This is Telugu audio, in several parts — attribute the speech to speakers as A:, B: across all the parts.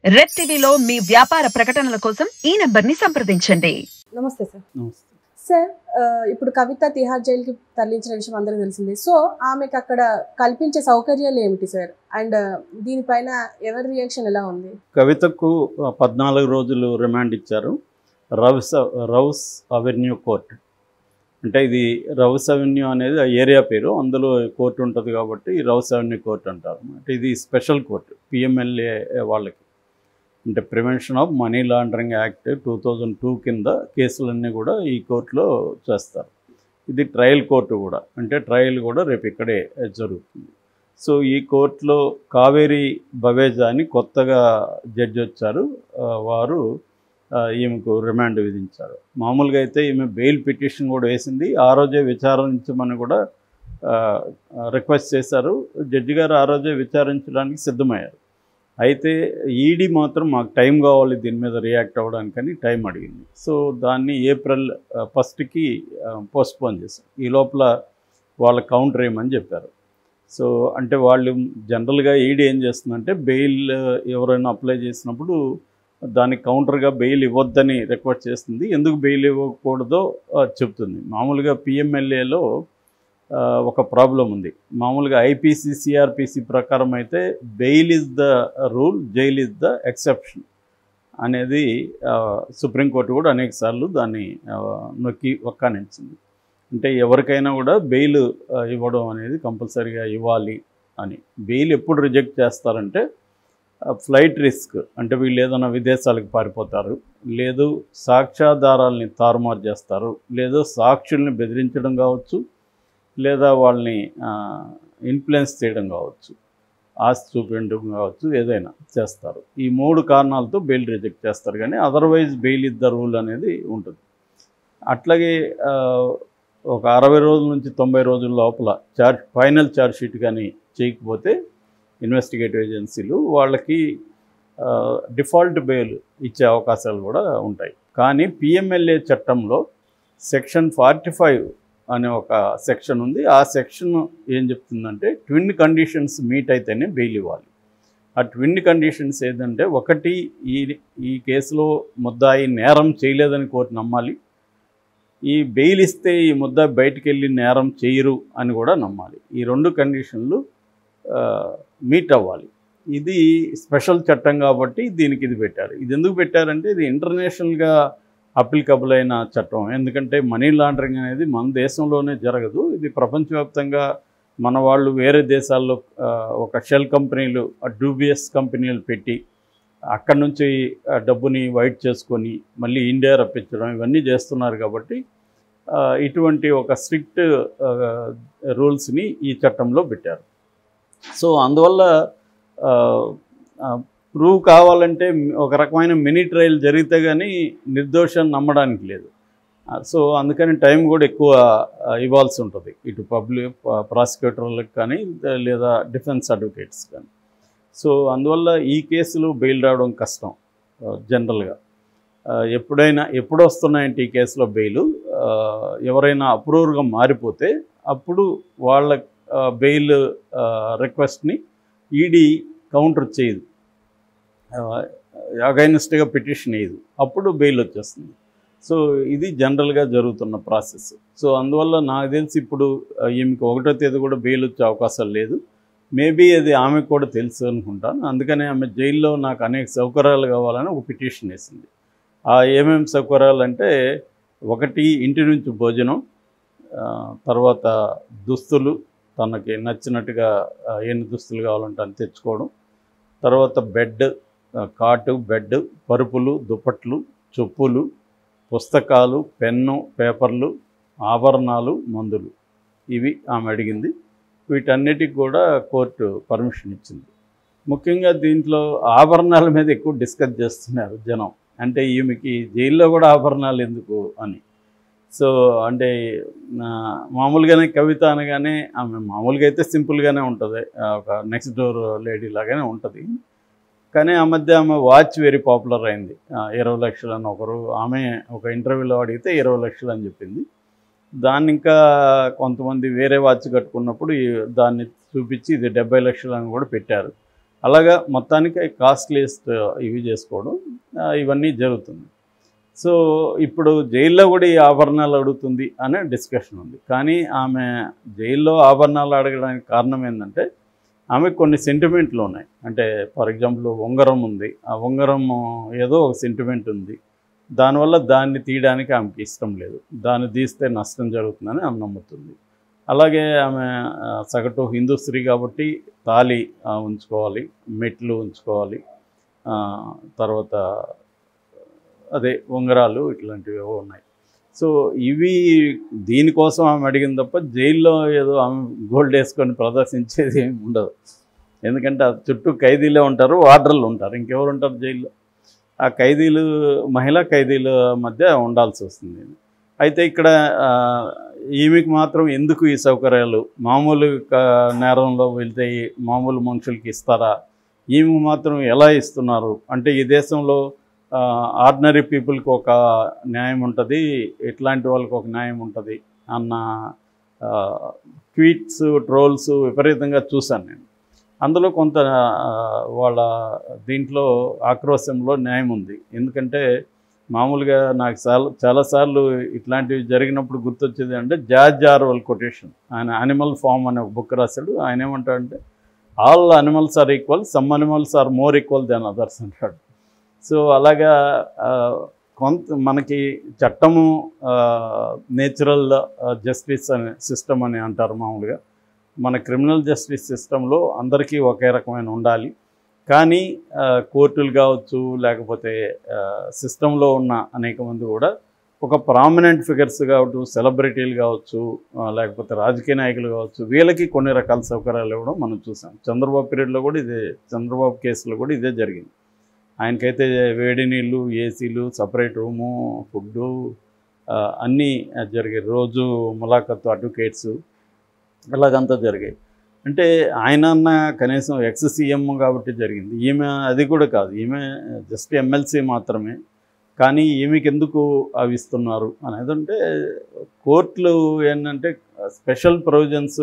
A: రెడ్ టీవీలో మీ వ్యాపార ప్రకటనల కోసం ఈ నంబర్ ని సంప్రదించండి
B: నమస్తే సార్
C: నమస్తే
B: సార్ ఆ, ఇప్పుడు కవిత తిహార్ జైలుకి తరలించిన విషయం అందరికీ తెలిసింది సో ఆమెకు అక్కడ కల్పించే సౌకర్యాలు ఏమిటి సార్ అండ్ దీనిపైన ఎవరి రియాక్షన్ ఎలా ఉంది
C: కవితకు ఆ, పద్నాలుగు రోజులు రిమాండ్ ఇచ్చారు రౌస్ రౌస్ అవెన్యూ కోర్ట్ అంటే ఇది రౌస్ అవెన్యూ అనేది ఆ ఏరియా పేరు అందులో కోర్టు ఉంటుంది కాబట్టి రౌస్ అవెన్యూ కోర్ట్ అంటారు అంటే ఇది స్పెషల్ కోర్టు పిఎంఎల్ఏ వాళ్ళకి అంటే prevention of money laundering act two thousand two కింద కేసులన్నీ కూడా ఈ కోర్టులో చేస్తారు ఇది ట్రయల్ కోర్టు కూడా అంటే ట్రయల్ కూడా రేపు ఇక్కడే జరుగుతుంది సో ఈ కోర్టులో కావేరి బవేజా అని కొత్తగా జడ్జి వచ్చారు ఆ, వారు ఆ, ఈమెకు రిమాండ్ విధించారు మామూలుగా అయితే ఈమె బెయిల్ పిటిషన్ కూడా వేసింది ఆ రోజే విచారించమని కూడా ఆ, రిక్వెస్ట్ చేశారు జడ్జి గారు ఆ రోజే విచారించడానికి సిద్ధమయ్యారు అయితే ఈడీ మాత్రం మాకు టైం కావాలి దీని మీద రియాక్ట్ అవ్వడానికని టైం అడిగింది సో దాన్ని ఏప్రిల్ ఫస్ట్కి పోస్ట్పోన్ చేశారు ఈ లోపల వాళ్ళ కౌంటర్ వేయమని చెప్పారు సో అంటే వాళ్ళు జనరల్గా ఈడీ ఏం చేస్తుందంటే బెయిల్ ఎవరైనా అప్లై చేసినప్పుడు దానికి కౌంటర్గా బెయిల్ ఇవ్వద్దని రిక్వెస్ట్ చేస్తుంది ఎందుకు బెయిల్ ఇవ్వకూడదో ఆ, చెప్తుంది మామూలుగా పిఎంఎల్ఏలో ఒక ప్రాబ్లం ఉంది మామూలుగా ఐపీసీ సిఆర్పిసి ప్రకారం అయితే bail is the rule jail is the exception అనేది ఆ, సుప్రీంకోర్టు కూడా అనేకసార్లు దాన్ని ఆ, నొక్కి ఒక్కానించింది అంటే ఎవరికైనా కూడా బెయిల్ ఆ, ఇవ్వడం అనేది కంపల్సరీగా ఇవ్వాలి అని బెయిల్ ఎప్పుడు రిజెక్ట్ చేస్తారంటే ఫ్లైట్ రిస్క్ అంటే వీళ్ళు ఏదైనా విదేశాలకు పారిపోతారు లేదు సాక్ష్యాధారాల్ని తారుమారు చేస్తారు లేదు సాక్షుల్ని బెదిరించడం కావచ్చు లేదా వాళ్ళని ఇన్ఫ్లుయెన్స్ చేయడం కావచ్చు ఆస్తి చూపించడం కావచ్చు ఏదైనా చేస్తారు ఈ మూడు కారణాలతో బెయిల్ రిజెక్ట్ చేస్తారు కానీ అదర్వైజ్ బెయిల్ ఇద్ద రూల్ అనేది ఉంటుంది అట్లాగే ఆ, ఒక అరవై రోజుల నుంచి తొంభై రోజుల లోపల చార్జ్ ఫైనల్ ఛార్జ్ షీట్ కానీ చేయకపోతే ఇన్వెస్టిగేటివ్ ఏజెన్సీలు వాళ్ళకి డిఫాల్ట్ బెయిల్ ఇచ్చే అవకాశాలు కూడా ఉంటాయి కానీ పిఎంఎల్ఏ చట్టంలో సెక్షన్ ఫార్టీ ఫైవ్ అనే ఒక సెక్షన్ ఉంది ఆ సెక్షన్ ఏం చెప్తుందంటే ట్విన్ కండిషన్స్ మీట్ అయితేనే బెయిల్ ఇవ్వాలి ఆ ట్విన్ కండిషన్స్ ఏంటంటే ఒకటి ఈ ఈ కేసులో ముద్దాయి నేరం చేయలేదని కోర్టు నమ్మాలి ఈ బెయిల్ ఇస్తే ఈ ముద్ద బయటికి వెళ్ళి నేరం చేయరు అని కూడా నమ్మాలి ఈ రెండు కండిషన్లు మీట్ అవ్వాలి ఇది స్పెషల్ చట్టం కాబట్టి దీనికి ఇది పెట్టారు ఇది ఎందుకు పెట్టారంటే ఇది ఇంటర్నేషనల్గా అప్లికబుల్ అయిన చట్టం ఎందుకంటే మనీ లాండరింగ్ అనేది మన దేశంలోనే జరగదు ఇది ప్రపంచవ్యాప్తంగా మన వాళ్ళు వేరే దేశాల్లో ఆ, ఒక షెల్ కంపెనీలు డూబియస్ కంపెనీలు పెట్టి అక్కడి నుంచి ఆ డబ్బుని వైట్ చేసుకొని మళ్ళీ ఇండియా రప్పించడం ఇవన్నీ చేస్తున్నారు కాబట్టి ఆ, ఇటువంటి ఒక స్ట్రిక్ట్ రూల్స్ని ఈ చట్టంలో పెట్టారు సో అందువల్ల ప్రూవ్ కావాలంటే ఒక రకమైన మినీ ట్రయల్ జరిగితే కానీ నిర్దోషం నమ్మడానికి లేదు ఆ, సో అందుకని టైం కూడా ఎక్కువ ఆ, ఇవ్వాల్సి ఉంటుంది ఇటు పబ్లిక్ ప్రాసిక్యూటర్లకు కానీ లేదా డిఫెన్స్ అడ్వకేట్స్ కానీ సో అందువల్ల ఈ కేసులు బెయిల్ రావడం కష్టం ఆ, జనరల్గా ఆ, ఎప్పుడైనా ఎప్పుడు వస్తున్నాయంటే ఈ కేసులో బెయిల్ ఆ, ఎవరైనా అప్రూవర్గా మారిపోతే అప్పుడు వాళ్ళ ఆ, బెయిల్ ఆ, రిక్వెస్ట్ని ఈడీ కౌంటర్ చేయదు అగైనెస్ట్గా పిటిషన్ వేయదు అప్పుడు బెయిల్ వచ్చేస్తుంది సో ఇది జనరల్గా జరుగుతున్న ప్రాసెస్ సో అందువల్ల నాకు తెలిసి ఇప్పుడు ఆ, ఈమెకి ఒకటో తేదీ కూడా బెయిల్ వచ్చే అవకాశాలు లేదు మేబీ అది ఆమెకు కూడా తెలుసు అనుకుంటాను అందుకనే ఆమె జైల్లో నాకు అనేక సౌకర్యాలు కావాలని ఒక పిటిషన్ వేసింది ఆ ఏమేమి సౌకర్యాలు అంటే ఒకటి ఇంటి నుంచి భోజనం ఆ, తర్వాత దుస్తులు తనకి నచ్చినట్టుగా ఆ, ఎన్ని దుస్తులు కావాలంటే అని తెచ్చుకోవడం తర్వాత బెడ్ ఆ, కాటు బెడ్ పరుపులు దుప్పట్లు చెప్పులు పుస్తకాలు పెన్ను పేపర్లు ఆభరణాలు మందులు ఇవి ఆమె అడిగింది వీటన్నిటికి కూడా కోర్టు పర్మిషన్ ఇచ్చింది ముఖ్యంగా దీంట్లో ఆభరణాల మీద ఎక్కువ డిస్కస్ చేస్తున్నారు జనం అంటే ఈమెకి జైల్లో కూడా ఆభరణాలు ఎందుకు అని సో అంటే ఆ, మామూలుగానే కవిత అనగానే ఆమె మామూలుగా అయితే సింపుల్గానే ఉంటుంది ఆ, ఒక నెక్స్ట్ డోర్ లేడీ లాగానే ఉంటుంది కానీ ఆ మధ్య ఆమె వాచ్ వెరీ పాపులర్ అయింది ఆ, ఇరవై లక్షలు అని ఒకరు ఆమె ఒక ఇంటర్వ్యూలో అడిగితే ఇరవై లక్షలు అని చెప్పింది దాన్ని ఇంకా కొంతమంది వేరే వాచ్ కట్టుకున్నప్పుడు ఈ- దాన్ని చూపించి ఇది డెబ్బై లక్షలు అని కూడా పెట్టారు అలాగా మొత్తానికి కాస్ట్లీయెస్ట్ ఇవి చేసుకోవడం ఆ, ఇవన్నీ జరుగుతుంది సో ఇప్పుడు జైల్లో కూడా ఈ ఆభరణాలు అడుగుతుంది అనే డిస్కషన్ ఉంది కానీ ఆమె జైల్లో ఆభరణాలు అడగడానికి కారణం ఏంటంటే ఆమెకు కొన్ని సెంటిమెంట్లు ఉన్నాయి అంటే ఫర్ ఎగ్జాంపుల్ ఉంగరం ఉంది ఆ ఉంగరం ఏదో ఒక సెంటిమెంట్ ఉంది దానివల్ల దాన్ని తీయడానికి ఆమెకి ఇష్టం లేదు దాన్ని తీస్తే నష్టం జరుగుతుందని ఆమె నమ్ముతుంది అలాగే ఆమె ఆ, సగటు హిందూ స్త్రీ కాబట్టి తాళి ఆ, ఉంచుకోవాలి మెట్లు ఉంచుకోవాలి ఆ, తర్వాత అదే ఉంగరాలు ఇట్లాంటివి ఏవో ఉన్నాయి సో ఇవి దీనికోసం ఆమె అడిగింది తప్ప జైల్లో ఏదో ఆమె గోల్డ్ వేసుకొని ప్రదర్శించేది ఏమి ఉండదు ఎందుకంటే ఆ చుట్టూ ఖైదీలే ఉంటారు వార్డర్లు ఉంటారు ఇంకెవరు ఉంటారు జైల్లో ఆ ఖైదీలు మహిళా ఖైదీల మధ్య ఉండాల్సి వస్తుంది అయితే ఇక్కడ ఆ, ఈమెకి మాత్రం ఎందుకు ఈ సౌకర్యాలు మామూలు క- నేరంలో వెళ్తే ఈ మామూలు మనుషులకి ఇస్తారా ఈమె మాత్రం ఎలా ఇస్తున్నారు అంటే ఈ దేశంలో ఆర్డినరీ పీపుల్కి ఒక న్యాయం ఉంటుంది ఇట్లాంటి వాళ్ళకి ఒక న్యాయం ఉంటుంది అన్న ట్వీట్స్ ట్రోల్స్ విపరీతంగా చూశాను నేను అందులో కొంత ఆ, వాళ్ళ దీంట్లో ఆక్రోశంలో న్యాయం ఉంది ఎందుకంటే మామూలుగా నాకు చాలా చాలాసార్లు ఇట్లాంటివి జరిగినప్పుడు గుర్తొచ్చేది అంటే జార్జ్ ఆర్వల్ కొటేషన్ ఆయన యానిమల్ ఫామ్ అనే ఒక బుక్ రాశాడు ఆయన ఏమంటాడంటే all animals are equal some animals are more equal than others అంటాడు సో అలాగా ఆ, కొంత మనకి చట్టము నేచురల్ జస్టిస్ అనే సిస్టమ్ అని అంటారు మామూలుగా మన క్రిమినల్ జస్టిస్ సిస్టంలో అందరికీ ఒకే రకమైన ఉండాలి కానీ ఆ, కోర్టులు కావచ్చు లేకపోతే సిస్టంలో ఉన్న అనేక మంది కూడా ఒక ప్రామినెంట్ ఫిగర్స్ కావచ్చు సెలబ్రిటీలు కావచ్చు ఆ, లేకపోతే రాజకీయ నాయకులు కావచ్చు వీళ్ళకి కొన్ని రకాల సౌకర్యాలు ఇవ్వడం మనం చూసాం చంద్రబాబు పీరియడ్లో కూడా ఇదే చంద్రబాబు కేసులో కూడా ఇదే జరిగింది ఆయనకైతే వేడి నీళ్ళు ఏసీలు సపరేట్ రూము ఫుడ్డు ఆ, అన్నీ జరిగాయి రోజు ములాఖత్తు అడ్వకేట్స్ ఇలాగంతా జరిగాయి అంటే ఆయన అన్న కనీసం ఎక్స్ సీఎం కాబట్టి జరిగింది ఈమె అది కూడా కాదు ఈమె జస్ట్ ఎమ్మెల్సీ మాత్రమే కానీ ఈమెకి ఎందుకు అవి ఇస్తున్నారు అనేది అంటే కోర్టులు ఏంటంటే స్పెషల్ ప్రొవిజన్స్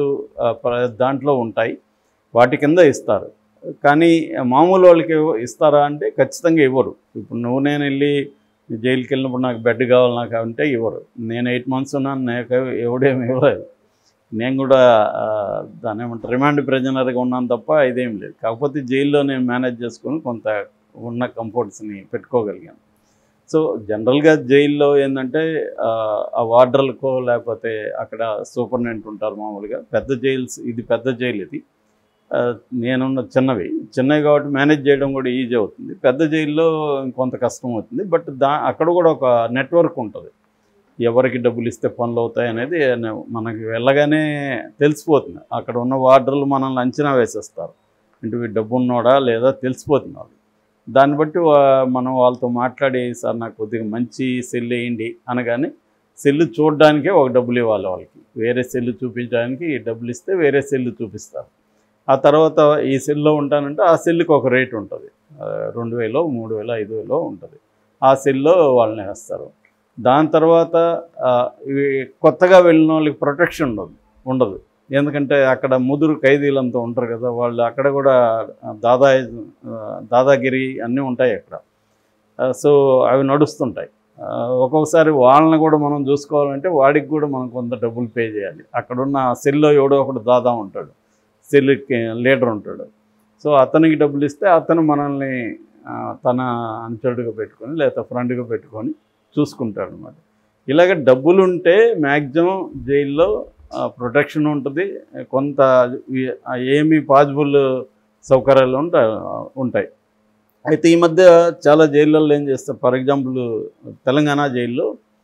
C: దాంట్లో ఉంటాయి వాటి కింద ఇస్తారు కానీ మామూలు వాళ్ళకి ఇస్తారా అంటే ఖచ్చితంగా ఇవ్వరు ఇప్పుడు నువ్వు నేను వెళ్ళి జైలుకి వెళ్ళినప్పుడు నాకు బెడ్ కావాలి నాకు అంటే ఇవ్వరు నేను ఎయిట్ మంత్స్ ఉన్నాను నాకు ఎవడేమి ఇవ్వలేదు నేను కూడా ఆ, దాన్ని ఏమంటారు రిమాండ్ ప్రెజనర్గా ఉన్నాను తప్ప ఇదేం లేదు కాకపోతే జైల్లో నేను మేనేజ్ చేసుకొని కొంత ఉన్న కంఫర్ట్స్ని పెట్టుకోగలిగాను సో జనరల్గా జైల్లో ఏంటంటే ఆ, ఆ వార్డర్లకో లేకపోతే అక్కడ సూపర్నెంట్ ఉంటారు మామూలుగా పెద్ద జైల్స్ ఇది పెద్ద జైలు ఇది ఆ, నేనున్న చిన్నవి చిన్నవి కాబట్టి మేనేజ్ చేయడం కూడా ఈజీ అవుతుంది పెద్ద జైల్లో కొంత కష్టం అవుతుంది బట్ దా అక్కడ కూడా ఒక నెట్వర్క్ ఉంటుంది ఎవరికి డబ్బులు ఇస్తే పనులు అవుతాయి అనేది న- మనకి వెళ్ళగానే తెలిసిపోతుంది అక్కడ ఉన్న వార్డర్లు మనల్ని అంచనా వేసేస్తారు అంటే వీడు డబ్బు ఉన్నోడా లేదా తెలిసిపోతుంది వాళ్ళు దాన్ని బట్టి వా- మనం వాళ్ళతో మాట్లాడి సార్ నాకు కొద్దిగా మంచి సెల్ వేయండి అనగానే సెల్ చూడడానికే ఒక డబ్బులు ఇవ్వాలి వాళ్ళకి వేరే సెల్ చూపించడానికి డబ్బులు ఇస్తే వేరే సెల్ చూపిస్తారు ఆ తర్వాత ఈ సెల్లో ఉంటానంటే ఆ సెల్కి ఒక రేట్ ఉంటుంది ఆ, రెండు వేలో మూడు వేలో ఐదు వేలో ఉంటుంది ఆ సెల్లో వాళ్ళని వేస్తారు దాని తర్వాత ఆ, ఇవి కొత్తగా వెళ్ళిన వాళ్ళకి ప్రొటెక్షన్ ఉండదు ఉండదు ఎందుకంటే అక్కడ ముదురు ఖైదీలంతా ఉంటారు కదా వాళ్ళు అక్కడ కూడా దాదా ఆ, దాదాగిరి అన్నీ ఉంటాయి అక్కడ ఆ, సో అవి నడుస్తుంటాయి ఆ, ఒక్కొక్కసారి వాళ్ళని కూడా మనం చూసుకోవాలంటే వాడికి కూడా మనం కొంత డబ్బులు పే చేయాలి అక్కడున్న సెల్లో ఎవడో ఒకడు దాదా ఉంటాడు సెల్కి లీడర్ ఉంటాడు సో అతనికి డబ్బులు ఇస్తే అతను మనల్ని ఆ, తన అనుచరుడుగా పెట్టుకొని లేదా ఫ్రెండ్గా పెట్టుకొని చూసుకుంటాడు అనమాట ఇలాగ డబ్బులు ఉంటే మ్యాక్సిమం జైల్లో ప్రొటెక్షన్ ఉంటుంది కొంత ఈ- ఆ ఏమి పాజిబుల్ సౌకర్యాలు ఉంటాయి ఉంటాయి అయితే ఈ మధ్య చాలా జైళ్ళల్లో ఏం చేస్తారు ఫర్ ఎగ్జాంపుల్ తెలంగాణ జైల్లో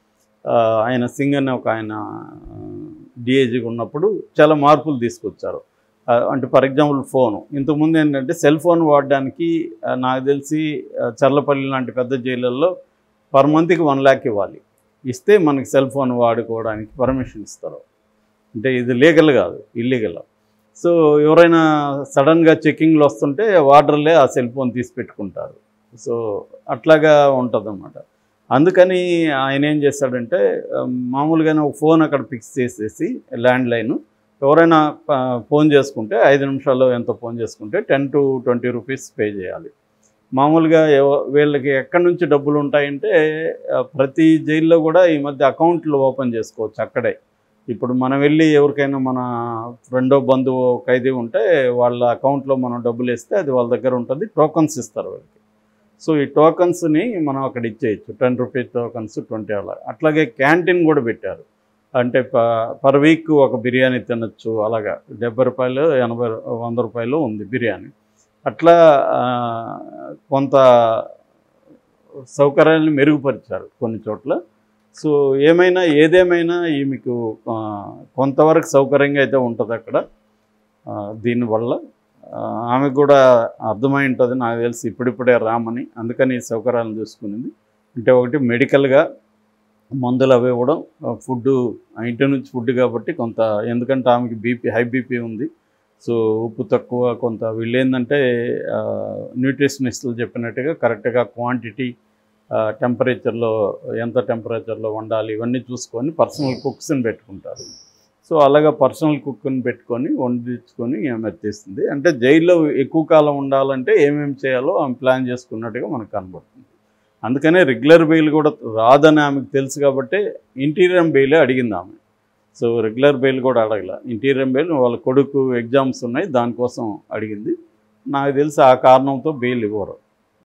C: ఆ, ఆయన సింగ్ అనే ఒక ఆయన డిఏజీగా ఉన్నప్పుడు చాలా మార్పులు తీసుకొచ్చారు ఆ, అంటే ఫర్ ఎగ్జాంపుల్ ఫోను ఇంతకుముందు ఏంటంటే సెల్ ఫోన్ వాడడానికి ఆ, నాకు తెలిసి ఆ, చర్లపల్లి లాంటి పెద్ద జైళ్ళల్లో పర్ మంత్కి వన్ ల్యాక్ ఇవ్వాలి ఇస్తే మనకి సెల్ ఫోన్ వాడుకోవడానికి పర్మిషన్ ఇస్తారు అంటే ఇది లీగల్ కాదు ఇల్లీగల్ సో ఎవరైనా సడన్గా చెక్కింగ్లు వస్తుంటే వార్డర్లే ఆ సెల్ ఫోన్ తీసి పెట్టుకుంటారు సో అట్లాగా ఉంటుంది అందుకని ఆయన ఏం చేస్తాడంటే ఆ, మామూలుగానే ఒక ఫోన్ అక్కడ ఫిక్స్ చేసేసి ల్యాండ్ లైన్ ఎవరైనా ఆ, ఫోన్ చేసుకుంటే ఐదు నిమిషాల్లో ఎంత ఫోన్ చేసుకుంటే ten to twenty rupees pay చేయాలి మామూలుగా ఎవ- వీళ్ళకి ఎక్కడి నుంచి డబ్బులు ఉంటాయంటే ఆ, ప్రతి జైల్లో కూడా ఈ మధ్య అకౌంట్లు ఓపెన్ చేసుకోవచ్చు అక్కడే ఇప్పుడు మనం వెళ్ళి ఎవరికైనా మన రెండో బంధువు ఖైదీ ఉంటే వాళ్ళ అకౌంట్లో మనం డబ్బులు వేస్తే అది వాళ్ళ దగ్గర ఉంటుంది టోకన్స్ ఇస్తారు వాళ్ళకి సో ఈ టోకన్స్ని మనం అక్కడ ఇచ్చేయచ్చు టెన్ రూపీస్ టోకన్స్ ట్వంటీ అలా అట్లాగే క్యాంటీన్ కూడా పెట్టారు అంటే పర్ వీక్ ఒక బిర్యానీ తినొచ్చు అలాగా డెబ్బై రూపాయలు ఎనభై వంద రూపాయలు ఉంది బిర్యానీ అట్లా ఆ, కొంత సౌకర్యాలను మెరుగుపరిచారు కొన్ని చోట్ల సో ఏమైనా ఏదేమైనా ఈ మీకు ఆ, కొంతవరకు సౌకర్యంగా అయితే ఉంటుంది అక్కడ ఆ, దీనివల్ల ఆ, ఆమెకు కూడా అర్థమై ఉంటుంది నాకు తెలిసి ఇప్పుడిప్పుడే రామని అందుకని ఈ సౌకర్యాలను చూసుకునింది అంటే ఒకటి మెడికల్గా మందులు అవి ఇవ్వడం ఫుడ్ ఇంటి నుంచి ఫుడ్ కాబట్టి కొంత ఎందుకంటే ఆమెకి బీపీ హై బీపీ ఉంది సో ఉప్పు తక్కువ కొంత వీళ్ళు ఏంటంటే న్యూట్రిషనిస్టులు చెప్పినట్టుగా కరెక్ట్గా క్వాంటిటీ టెంపరేచర్లో ఎంత టెంపరేచర్లో వండాలి ఇవన్నీ చూసుకొని పర్సనల్ కుక్స్ని పెట్టుకుంటారు సో అలాగా పర్సనల్ కుక్ని పెట్టుకొని వండించుకొని ఆమె తీస్తుంది అంటే జైల్లో ఎక్కువ కాలం ఉండాలంటే ఏమేమి చేయాలో ఆమె ప్లాన్ చేసుకున్నట్టుగా మనకు కనబడుతుంది అందుకనే రెగ్యులర్ బెయిల్ కూడా రాదని ఆమెకు తెలుసు కాబట్టి ఇంటీరియర్ బెయిలే అడిగింది ఆమె సో రెగ్యులర్ బెయిల్ కూడా అడగల ఇంటీరియర్ బెయిల్ వాళ్ళ కొడుకు ఎగ్జామ్స్ ఉన్నాయి దానికోసం అడిగింది నాకు తెలిసి ఆ కారణంతో బెయిల్ ఇవ్వరు